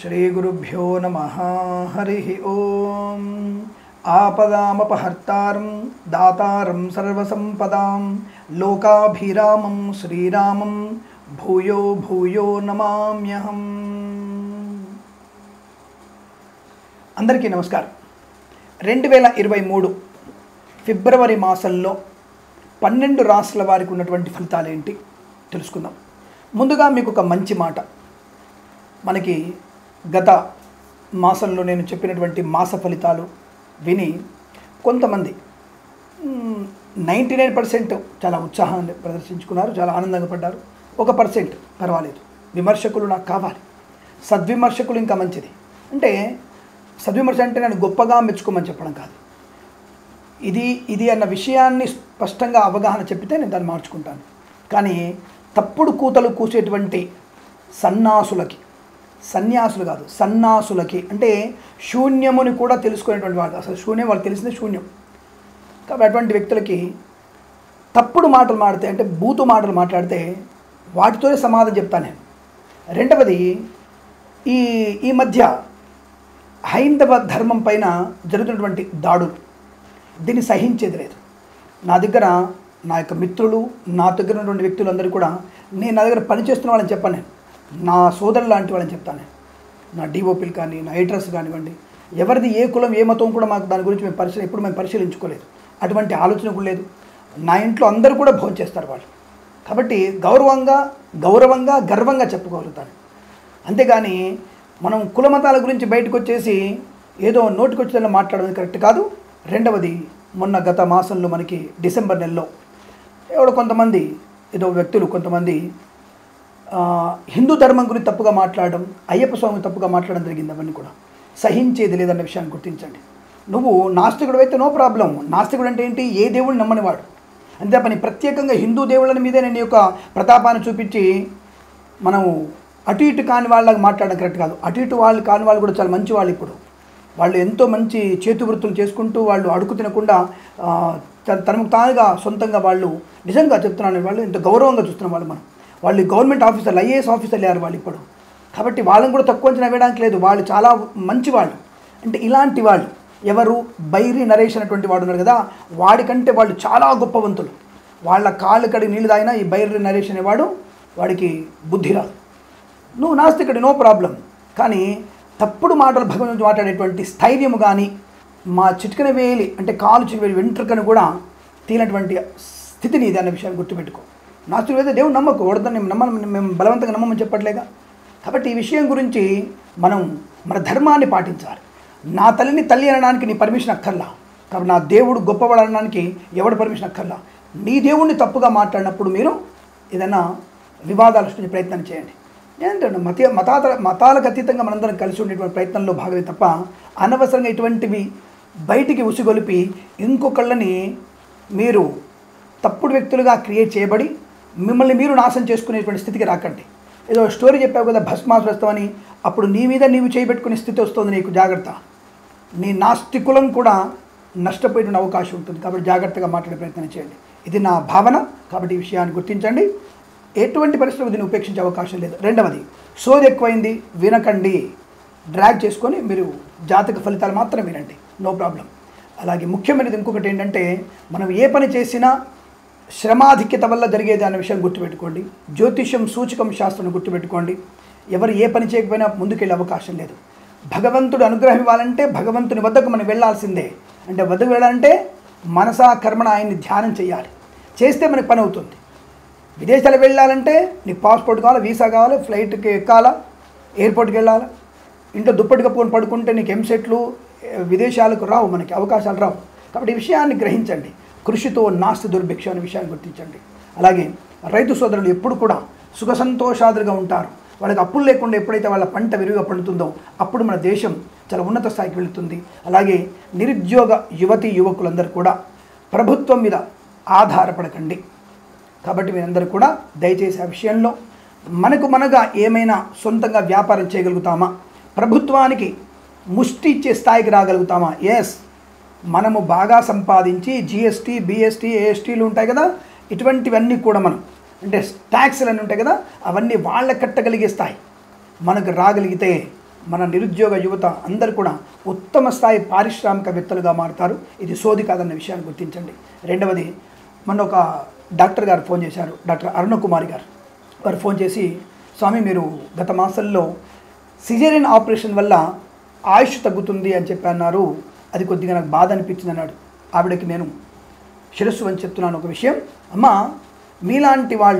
శ్రీగురుభ్యో నమ హరి ఓం ఆపదామపహర్తారం దాతారం సర్వసంపదాం లోకాభిరామం శ్రీరామం భూయో భూయో నమామ్యహం అందరికీ నమస్కారం రెండు వేల ఇరవై మూడు ఫిబ్రవరి మాసంలో పన్నెండు రాష్ట్రాల వారికి ఉన్నటువంటి ఫలితాలు ఏంటి తెలుసుకుందాం ముందుగా మీకు ఒక మంచి మాట మనకి గత మాసంలో నేను చెప్పినటువంటి మాస ఫలితాలు విని కొంతమంది నైంటీ నైన్ పర్సెంట్ చాలా ఉత్సాహాన్ని ప్రదర్శించుకున్నారు చాలా ఆనందంగా పడ్డారు ఒక పర్సెంట్ పర్వాలేదు విమర్శకులు నాకు కావాలి సద్విమర్శకులు ఇంకా మంచిది అంటే సద్విమర్శ అంటే నేను గొప్పగా మెచ్చుకోమని చెప్పడం కాదు ఇది ఇది అన్న విషయాన్ని స్పష్టంగా అవగాహన చెప్పితే నేను దాన్ని మార్చుకుంటాను కానీ తప్పుడు కూతలు కూసేటువంటి సన్నాసులకి సన్యాసులు కాదు సన్నాసులకి అంటే శూన్యముని కూడా తెలుసుకునేటువంటి వాళ్ళు అసలు శూన్యం వాళ్ళు తెలిసిందే శూన్యం కాబట్టి అటువంటి వ్యక్తులకి తప్పుడు మాటలు మాడితే అంటే బూతు మాటలు మాట్లాడితే వాటితోనే సమాధానం చెప్తాను నేను రెండవది ఈ ఈ మధ్య హైందవ ధర్మం పైన జరుగుతున్నటువంటి దాడులు దీన్ని సహించేది లేదు నా దగ్గర నా యొక్క మిత్రులు నా దగ్గర ఉన్నటువంటి వ్యక్తులందరూ కూడా నేను నా దగ్గర పనిచేస్తున్న వాళ్ళని చెప్పాను నేను నా సోదరులు లాంటి వాళ్ళని చెప్తాను నేను నా డిఓపీలు కానీ నా ఎయిటర్స్ కానివ్వండి ఎవరిది ఏ కులం ఏ మతం కూడా మాకు దాని గురించి మేము పరిశీలి ఎప్పుడు మేము పరిశీలించుకోలేదు అటువంటి ఆలోచన కూడా లేదు నా ఇంట్లో అందరూ కూడా భోజనం చేస్తారు వాళ్ళు కాబట్టి గౌరవంగా గౌరవంగా గర్వంగా చెప్పుకోగలుగుతాను అంతేగాని మనం కులమతాల గురించి బయటకు వచ్చేసి ఏదో నోటికొచ్చేలా మాట్లాడడం కరెక్ట్ కాదు రెండవది మొన్న గత మాసంలో మనకి డిసెంబర్ నెలలో ఎవడో కొంతమంది ఏదో వ్యక్తులు కొంతమంది ఆ, హిందూ ధర్మం గురించి తప్పుగా మాట్లాడడం అయ్యప్ప స్వామి తప్పుగా మాట్లాడడం జరిగింది అవన్నీ కూడా సహించేది లేదన్న విషయాన్ని గుర్తించండి నువ్వు నాస్తికుడు అయితే నో ప్రాబ్లం నాస్తికుడు అంటే ఏంటి ఏ దేవుడిని నమ్మనివాడు అంతే పని ప్రత్యేకంగా హిందూ దేవుళ్ళ మీదే నేను ఈ యొక్క ప్రతాపాన్ని చూపించి మనం అటు ఇటు కాని వాళ్ళకి మాట్లాడడం కరెక్ట్ కాదు అటు ఇటు వాళ్ళు కాని వాళ్ళు కూడా చాలా మంచి వాళ్ళు ఇప్పుడు వాళ్ళు ఎంతో మంచి చేతి వృత్తులు చేసుకుంటూ వాళ్ళు అడుగు తినకుండా ఆ, త- తనకు తానుగా సొంతంగా వాళ్ళు నిజంగా చెప్తున్నాను వాళ్ళు ఎంతో గౌరవంగా చూస్తున్నాం వాళ్ళు మనం వాళ్ళు గవర్నమెంట్ ఆఫీసర్లు ఐఏఎస్ ఆఫీసర్లు అయ్యారు వాళ్ళు ఇప్పుడు కాబట్టి వాళ్ళని కూడా తక్కువ అంచనా వేయడానికి లేదు వాళ్ళు చాలా మంచి వాళ్ళు అంటే ఇలాంటి వాళ్ళు ఎవరు బైరి నరేష్ అనేటువంటి వాడు ఉన్నారు కదా వాడికంటే వాళ్ళు చాలా గొప్పవంతులు వాళ్ళ కాళ్ళు కడిగి నీళ్ళు తాగినా ఈ బైరి నరేష్ అనేవాడు వాడికి బుద్ధి రాదు నువ్వు నాస్తికుడి నో ప్రాబ్లం కానీ తప్పుడు మాటలు భగవంతుడు మాట్లాడేటువంటి స్థైర్యము కానీ మా చిటికన వేలి అంటే కాలు చిటికన వెంట్రుకను కూడా తీనటువంటి స్థితిని ఇది అన్న విషయాన్ని గుర్తుపెట్టుకో నాస్తికుడు అయితే దేవుడు నమ్మకు వడదని నమ్మ మేము బలవంతంగా నమ్మమని చెప్పట్లేగా కాబట్టి ఈ విషయం గురించి మనం మన ధర్మాన్ని పాటించాలి నా తల్లిని తల్లి అనడానికి నీ పర్మిషన్ అక్కర్లా కాబట్టి నా దేవుడు గొప్పవాడు అనడానికి ఎవడు పర్మిషన్ అక్కర్లా నీ దేవుడిని తప్పుగా మాట్లాడినప్పుడు మీరు ఏదైనా వివాదాలు సృష్టించే ప్రయత్నం చేయండి ఏంటంటే మత మతాత మతాలకు అతీతంగా మనందరం కలిసి ఉండేటువంటి ప్రయత్నంలో భాగమే తప్ప అనవసరంగా ఇటువంటివి బయటికి ఉసిగొలిపి ఇంకొకళ్ళని మీరు తప్పుడు వ్యక్తులుగా క్రియేట్ చేయబడి మిమ్మల్ని మీరు నాశనం చేసుకునేటువంటి స్థితికి రాకండి ఏదో స్టోరీ చెప్పావు కదా భస్మాసురస్తామని అప్పుడు నీ మీద నీవు చేయబెట్టుకునే స్థితి వస్తుంది నీకు జాగ్రత్త నీ నాస్తికులం కూడా నష్టపోయేటువంటి అవకాశం ఉంటుంది కాబట్టి జాగ్రత్తగా మాట్లాడే ప్రయత్నం చేయండి ఇది నా భావన కాబట్టి ఈ విషయాన్ని గుర్తించండి ఎటువంటి పరిస్థితుల్లో దీన్ని ఉపేక్షించే అవకాశం లేదు రెండవది సోది ఎక్కువైంది వినకండి డ్రాగ్ చేసుకొని మీరు జాతక ఫలితాలు మాత్రం వినండి నో ప్రాబ్లం అలాగే ముఖ్యమైనది ఇంకొకటి ఏంటంటే మనం ఏ పని చేసినా శ్రమాధిక్యత వల్ల జరిగేది అనే విషయం గుర్తుపెట్టుకోండి జ్యోతిష్యం సూచకం శాస్త్రం గుర్తుపెట్టుకోండి ఎవరు ఏ పని చేయకపోయినా ముందుకెళ్ళే అవకాశం లేదు భగవంతుడు అనుగ్రహం ఇవ్వాలంటే భగవంతుని వద్దకు మనం వెళ్ళాల్సిందే అంటే వద్దకు వెళ్ళాలంటే మనసా కర్మణ ఆయన్ని ధ్యానం చేయాలి చేస్తే మనకి పని అవుతుంది విదేశాలకు వెళ్ళాలంటే నీకు పాస్పోర్ట్ కావాలి వీసా కావాలి ఫ్లైట్కి ఎక్కాలా ఎయిర్పోర్ట్కి వెళ్ళాలా ఇంట్లో దుప్పటి కప్పుకొని పడుకుంటే నీకు ఎంసెట్లు ఏ, విదేశాలకు రావు మనకి అవకాశాలు రావు కాబట్టి ఈ విషయాన్ని గ్రహించండి కృషితో నాస్తి దుర్భిక్ష అనే విషయాన్ని గుర్తించండి అలాగే రైతు సోదరులు ఎప్పుడు కూడా సుఖ సంతోషాదులుగా ఉంటారు వాళ్ళకి అప్పులు లేకుండా ఎప్పుడైతే వాళ్ళ పంట విరివిగా పండుతుందో అప్పుడు మన దేశం చాలా ఉన్నత స్థాయికి వెళుతుంది అలాగే నిరుద్యోగ యువతి యువకులందరూ కూడా ప్రభుత్వం మీద ఆధారపడకండి కాబట్టి మీరందరూ కూడా దయచేసి ఆ విషయంలో మనకు మనగా ఏమైనా సొంతంగా వ్యాపారం చేయగలుగుతామా ప్రభుత్వానికి ముష్టి ఇచ్చే స్థాయికి రాగలుగుతామా ఎస్ మనము బాగా సంపాదించి జిఎస్టీ బిఎస్టీ ఏఎస్టీలు ఉంటాయి కదా ఇటువంటివన్నీ కూడా మనం అంటే ట్యాక్స్లు అన్నీ ఉంటాయి కదా అవన్నీ వాళ్ళ కట్టగలిగే స్థాయి మనకు రాగలిగితే మన నిరుద్యోగ యువత అందరూ కూడా ఉత్తమ స్థాయి పారిశ్రామికవేత్తలుగా మారుతారు ఇది సోది కాదన్న విషయాన్ని గుర్తించండి రెండవది మొన్న ఒక డాక్టర్ గారు ఫోన్ చేశారు డాక్టర్ అరుణకుమారి గారు వారు ఫోన్ చేసి స్వామి మీరు గత మాసంలో సిజేరియన్ ఆపరేషన్ వల్ల ఆయుష్ తగ్గుతుంది అని చెప్పి అన్నారు అది కొద్దిగా నాకు బాధ అనిపించింది అన్నాడు ఆవిడకి నేను శిరస్సు అని చెప్తున్నాను ఒక విషయం అమ్మ మీలాంటి వాళ్ళు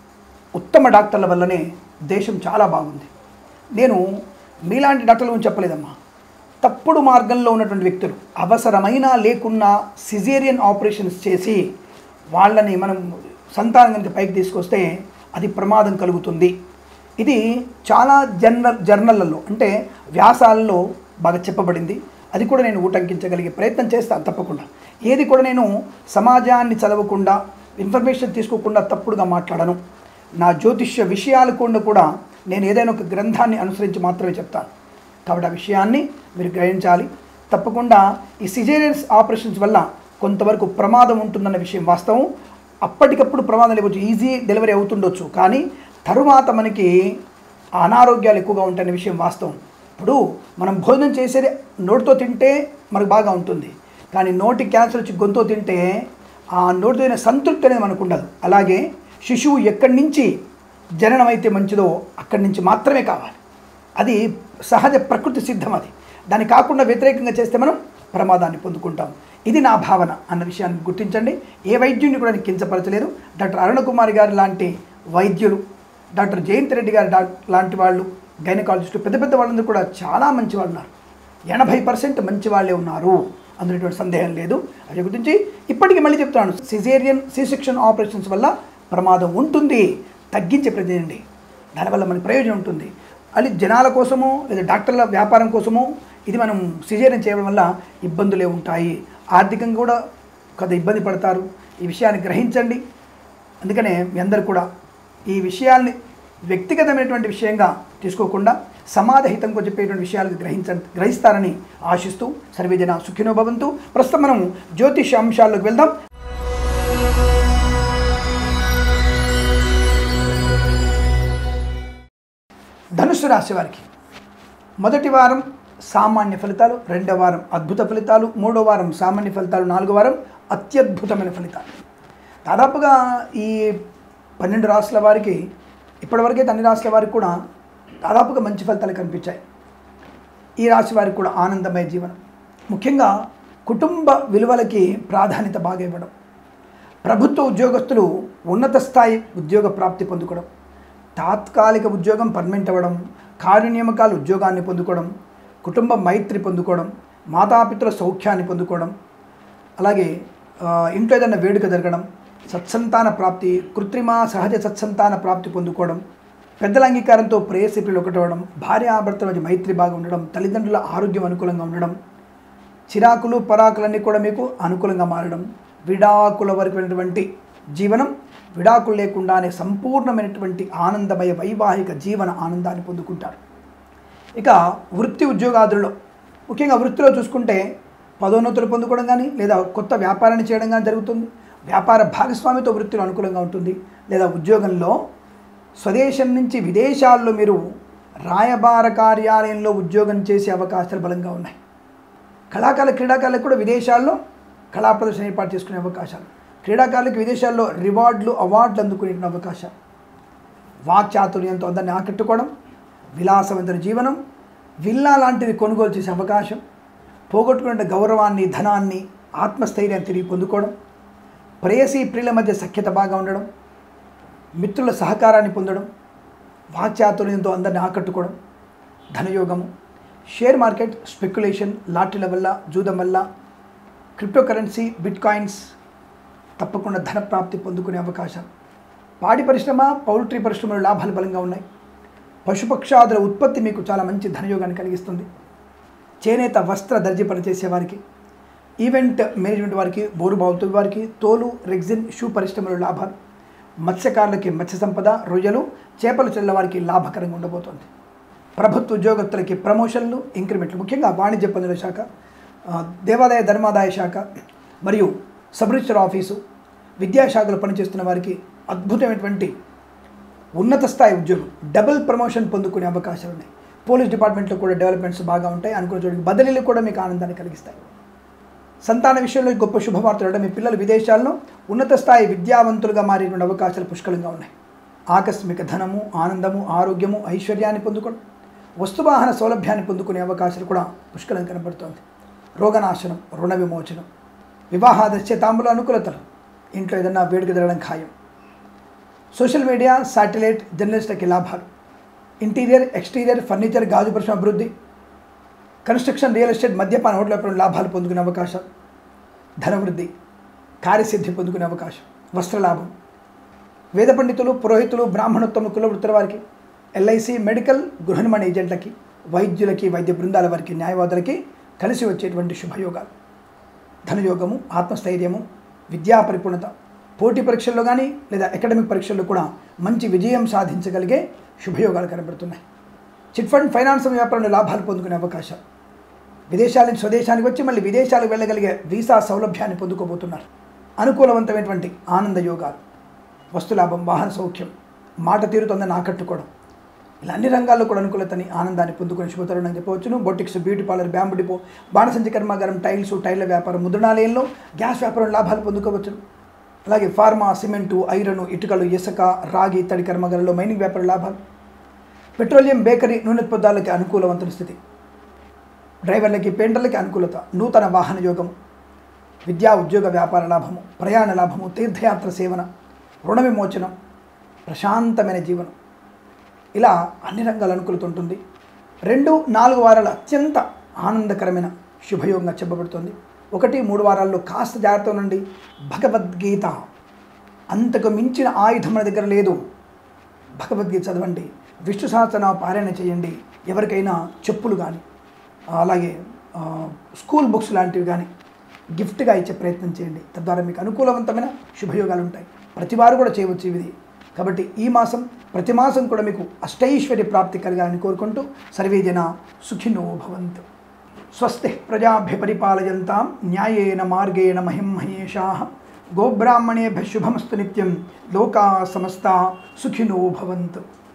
ఉత్తమ డాక్టర్ల వల్లనే దేశం చాలా బాగుంది నేను మీలాంటి డాక్టర్ల గురించి చెప్పలేదమ్మా తప్పుడు మార్గంలో ఉన్నటువంటి వ్యక్తులు అవసరమైనా లేకున్నా సిజేరియన్ ఆపరేషన్స్ చేసి వాళ్ళని మనం సంతానం కనుక పైకి తీసుకొస్తే అది ప్రమాదం కలుగుతుంది ఇది చాలా జర్నల్ జర్నళ్ళలో అంటే వ్యాసాలలో బాగా చెప్పబడింది అది కూడా నేను ఊటంకించగలిగే ప్రయత్నం చేస్తాను తప్పకుండా ఏది కూడా నేను సమాజాన్ని చదవకుండా ఇన్ఫర్మేషన్ తీసుకోకుండా తప్పుడుగా మాట్లాడను నా జ్యోతిష్య విషయాలు కూడా కూడా నేను ఏదైనా ఒక గ్రంథాన్ని అనుసరించి మాత్రమే చెప్తాను కాబట్టి ఆ విషయాన్ని మీరు గ్రహించాలి తప్పకుండా ఈ సిజేరియన్స్ ఆపరేషన్స్ వల్ల కొంతవరకు ప్రమాదం ఉంటుందన్న విషయం వాస్తవం అప్పటికప్పుడు ప్రమాదం లేవచ్చు ఈజీ డెలివరీ అవుతుండొచ్చు కానీ తరువాత మనకి అనారోగ్యాలు ఎక్కువగా ఉంటాయనే విషయం వాస్తవం ఇప్పుడు మనం భోజనం చేసేది నోటితో తింటే మనకు బాగా ఉంటుంది కానీ నోటి క్యాన్సర్ వచ్చి గొంతు తింటే ఆ నోటితో తినే సంతృప్తి అనేది మనకు ఉండదు అలాగే శిశువు ఎక్కడి నుంచి జననం అయితే మంచిదో అక్కడి నుంచి మాత్రమే కావాలి అది సహజ ప్రకృతి సిద్ధం అది దాన్ని కాకుండా వ్యతిరేకంగా చేస్తే మనం ప్రమాదాన్ని పొందుకుంటాం ఇది నా భావన అన్న విషయాన్ని గుర్తించండి ఏ వైద్యుని కూడా నేను కించపరచలేదు డాక్టర్ అరుణకుమారి గారు లాంటి వైద్యులు డాక్టర్ జయంత్ రెడ్డి గారు డా లాంటి వాళ్ళు గైనకాలజిస్టు పెద్ద పెద్ద వాళ్ళందరూ కూడా చాలా మంచి వాళ్ళు ఉన్నారు ఎనభై పర్సెంట్ మంచి వాళ్ళే ఉన్నారు అందులో ఎటువంటి సందేహం లేదు అది గురించి ఇప్పటికీ మళ్ళీ చెప్తున్నాను సిజేరియన్ సి సెక్షన్ ఆపరేషన్స్ వల్ల ప్రమాదం ఉంటుంది తగ్గించే ప్రతిదండి దానివల్ల మనకి ప్రయోజనం ఉంటుంది అది జనాల కోసమో లేదా డాక్టర్ల వ్యాపారం కోసమో ఇది మనం సిజేరియన్ చేయడం వల్ల ఇబ్బందులే ఉంటాయి ఆర్థికంగా కూడా కొంత ఇబ్బంది పడతారు ఈ విషయాన్ని గ్రహించండి అందుకనే మీ అందరు కూడా ఈ విషయాల్ని వ్యక్తిగతమైనటువంటి విషయంగా తీసుకోకుండా సమాధహితంగా చెప్పేటువంటి విషయాలు గ్రహించ గ్రహిస్తారని ఆశిస్తూ సర్వేజన సుఖినో భవంతు ప్రస్తుతం మనం జ్యోతిష అంశాల్లోకి వెళ్దాం ధనుస్సు రాశి వారికి మొదటి వారం సామాన్య ఫలితాలు రెండవ వారం అద్భుత ఫలితాలు మూడో వారం సామాన్య ఫలితాలు నాలుగో వారం అత్యద్భుతమైన ఫలితాలు దాదాపుగా ఈ పన్నెండు రాష్ట్రాల వారికి ఇప్పటివరకైతే అన్ని రాష్ట్రాల వారికి కూడా దాదాపుగా మంచి ఫలితాలు కనిపించాయి ఈ రాశి వారికి కూడా ఆనందమయ జీవనం ముఖ్యంగా కుటుంబ విలువలకి ప్రాధాన్యత బాగా ఇవ్వడం ప్రభుత్వ ఉద్యోగస్తులు ఉన్నత స్థాయి ఉద్యోగ ప్రాప్తి పొందుకోవడం తాత్కాలిక ఉద్యోగం పర్మనెంట్ అవ్వడం కార్యనియామకాలు ఉద్యోగాన్ని పొందుకోవడం కుటుంబ మైత్రి పొందుకోవడం మాతాపితృల సౌఖ్యాన్ని పొందుకోవడం అలాగే ఆ, ఇంట్లో ఏదైనా వేడుక జరగడం సత్సంతాన ప్రాప్తి కృత్రిమ సహజ సత్సంతాన ప్రాప్తి పొందుకోవడం పెద్దల అంగీకారంతో ప్రేయసిపిలు ఒకటవడం భార్యాభర్తల మధ్య మైత్రి బాగా ఉండడం తల్లిదండ్రుల ఆరోగ్యం అనుకూలంగా ఉండడం చిరాకులు పరాకులన్నీ కూడా మీకు అనుకూలంగా మారడం విడాకుల వరకు వెళ్ళినటువంటి జీవనం విడాకులు లేకుండానే సంపూర్ణమైనటువంటి ఆనందమయ వైవాహిక జీవన ఆనందాన్ని పొందుకుంటారు ఇక వృత్తి ఉద్యోగాదుల్లో ముఖ్యంగా వృత్తిలో చూసుకుంటే పదోన్నతులు పొందుకోవడం కానీ లేదా కొత్త వ్యాపారాన్ని చేయడం కానీ జరుగుతుంది వ్యాపార భాగస్వామితో వృత్తిలో అనుకూలంగా ఉంటుంది లేదా ఉద్యోగంలో స్వదేశం నుంచి విదేశాల్లో మీరు రాయబార కార్యాలయంలో ఉద్యోగం చేసే అవకాశాలు బలంగా ఉన్నాయి కళాకారుల క్రీడాకారులకు కూడా విదేశాల్లో కళా ప్రదర్శన ఏర్పాటు చేసుకునే అవకాశాలు క్రీడాకారులకు విదేశాల్లో రివార్డులు అవార్డులు అందుకునే అవకాశాలు వాక్చాతుర్యంతో అందరిని ఆకట్టుకోవడం విలాసవంతమైన జీవనం విల్లా లాంటివి కొనుగోలు చేసే అవకాశం పోగొట్టుకునే గౌరవాన్ని ధనాన్ని ఆత్మస్థైర్యాన్ని తిరిగి పొందుకోవడం ప్రేయసీ ప్రియుల మధ్య సఖ్యత బాగా ఉండడం మిత్రుల సహకారాన్ని పొందడం వాక్చాతుర్యంతో అందరిని ఆకట్టుకోవడం ధనయోగము షేర్ మార్కెట్ స్పెక్యులేషన్ లాటరీల వల్ల జూదం వల్ల క్రిప్టో కరెన్సీ బిట్ కాయిన్స్ తప్పకుండా ధన ప్రాప్తి పొందుకునే అవకాశం పాడి పరిశ్రమ పౌల్ట్రీ పరిశ్రమలో లాభాలు బలంగా ఉన్నాయి పశుపక్షాదుల ఉత్పత్తి మీకు చాలా మంచి ధనయోగాన్ని కలిగిస్తుంది చేనేత వస్త్ర దర్జీ పనిచేసే వారికి ఈవెంట్ మేనేజ్మెంట్ వారికి బోరుబావుతో వారికి తోలు రెగ్జిన్ షూ పరిశ్రమలో లాభాలు మత్స్యకారులకి మత్స్య సంపద రొయ్యలు చేపలు చెల్ల వారికి లాభకరంగా ఉండబోతోంది ప్రభుత్వ ఉద్యోగస్తులకి ప్రమోషన్లు ఇంక్రిమెంట్లు ముఖ్యంగా వాణిజ్య పన్నుల శాఖ ఆ, దేవాదాయ ధర్మాదాయ శాఖ మరియు సబ్ రిజిస్టర్ ఆఫీసు విద్యాశాఖలో పనిచేస్తున్న వారికి అద్భుతమైనటువంటి ఉన్నత స్థాయి ఉద్యోగం డబుల్ ప్రమోషన్ పొందుకునే అవకాశాలు ఉన్నాయి పోలీస్ డిపార్ట్మెంట్లో కూడా డెవలప్మెంట్స్ బాగా ఉంటాయి అనుకున్న చోటికి బదిలీలు కూడా మీకు ఆనందాన్ని కలిగిస్తాయి సంతాన విషయంలో గొప్ప శుభవార్తలు అంటే మీ పిల్లలు విదేశాల్లో ఉన్నత స్థాయి విద్యావంతులుగా మారేటువంటి అవకాశాలు పుష్కలంగా ఉన్నాయి ఆకస్మిక ధనము ఆనందము ఆరోగ్యము ఐశ్వర్యాన్ని పొందుకోవడం వస్తువాహన సౌలభ్యాన్ని పొందుకునే అవకాశాలు కూడా పుష్కలం కనబడుతోంది రోగనాశనం రుణ విమోచనం వివాహాదశ్య తాంబుల అనుకూలతలు ఇంట్లో ఏదన్నా వేడుక జరగడం ఖాయం సోషల్ మీడియా శాటిలైట్ జర్నలిస్టులకి లాభాలు ఇంటీరియర్ ఎక్స్టీరియర్ ఫర్నిచర్ గాజు పరిశ్రమ అభివృద్ధి కన్స్ట్రక్షన్ రియల్ ఎస్టేట్ మద్యపాన హోటల్ వ్యాపారం లాభాలు పొందుకునే అవకాశం ధనవృద్ధి కార్యసిద్ధి పొందుకునే అవకాశం వస్త్రలాభం వేద పండితులు పురోహితులు బ్రాహ్మణోత్తమ కులవృత్తుల వారికి ఎల్ఐసి మెడికల్ గృహ నిర్మాణ ఏజెంట్లకి వైద్యులకి వైద్య బృందాల వారికి న్యాయవాదులకి కలిసి వచ్చేటువంటి శుభయోగాలు ధనయోగము ఆత్మస్థైర్యము విద్యా పరిపూర్ణత పోటీ పరీక్షల్లో కానీ లేదా అకాడమిక్ పరీక్షల్లో కూడా మంచి విజయం సాధించగలిగే శుభయోగాలు కనబడుతున్నాయి చిట్ ఫండ్ ఫైనాన్స్ వ్యాపారంలో లాభాలు పొందుకునే అవకాశం విదేశాల నుంచి స్వదేశానికి వచ్చి మళ్ళీ విదేశాలకు వెళ్ళగలిగే వీసా సౌలభ్యాన్ని పొందుకోబోతున్నారు అనుకూలవంతమైనటువంటి ఆనంద యోగాలు వస్తులాభం వాహన సౌఖ్యం మాట తీరుతోందని ఆకట్టుకోవడం ఇలా అన్ని రంగాల్లో కూడా అనుకూలతని ఆనందాన్ని పొందుకునే శుభతరుణం చెప్పవచ్చును boutiques beauty parlour bamboo depot బాణసంచి కర్మాగారం టైల్స్ టైర్ల వ్యాపారం ముద్రణాలయంలో గ్యాస్ వ్యాపారం లాభాలు పొందుకోవచ్చును అలాగే ఫార్మా సిమెంటు ఐరన్ ఇటుకలు ఇసుక రాగి తడి కర్మాగారంలో మైనింగ్ వ్యాపార లాభాలు పెట్రోలియం బేకరీ నూనె పదార్థాలకి అనుకూలవంతుల స్థితి డ్రైవర్లకి పెయింటర్లకి అనుకూలత నూతన వాహన యోగం విద్యా ఉద్యోగ వ్యాపార లాభము ప్రయాణ లాభము తీర్థయాత్ర సేవన రుణ విమోచనం ప్రశాంతమైన జీవనం ఇలా అన్ని రంగాలు అనుకూలత ఉంటుంది రెండు నాలుగు వారాలు అత్యంత ఆనందకరమైన శుభయోగంగా చెప్పబడుతుంది ఒకటి మూడు వారాల్లో కాస్త జాగ్రత్త నుండి భగవద్గీత అంతకు మించిన ఆయుధం మన దగ్గర లేదు భగవద్గీత చదవండి విష్ణు సహస్రనామ పారాయణ చేయండి ఎవరికైనా చెప్పులు కానీ అలాగే ఆ, స్కూల్ బుక్స్ లాంటివి కానీ గిఫ్ట్గా ఇచ్చే ప్రయత్నం చేయండి తద్వారా మీకు అనుకూలవంతమైన శుభయోగాలు ఉంటాయి ప్రతి వారు కూడా చేయవచ్చు ఇది కాబట్టి ఈ మాసం ప్రతి మాసం కూడా మీకు అష్టైశ్వర్య ప్రాప్తి కలగాలని కోరుకుంటూ సర్వే జన సుఖినో భవంతు స్వస్తి ప్రజాభ్య పరిపాలయంతాం న్యాయేన మార్గేణ మహిం మహేషా గోబ్రాహ్మణేభ్య శుభమస్తు నిత్యం లోకా సమస్త సుఖినో భవంతు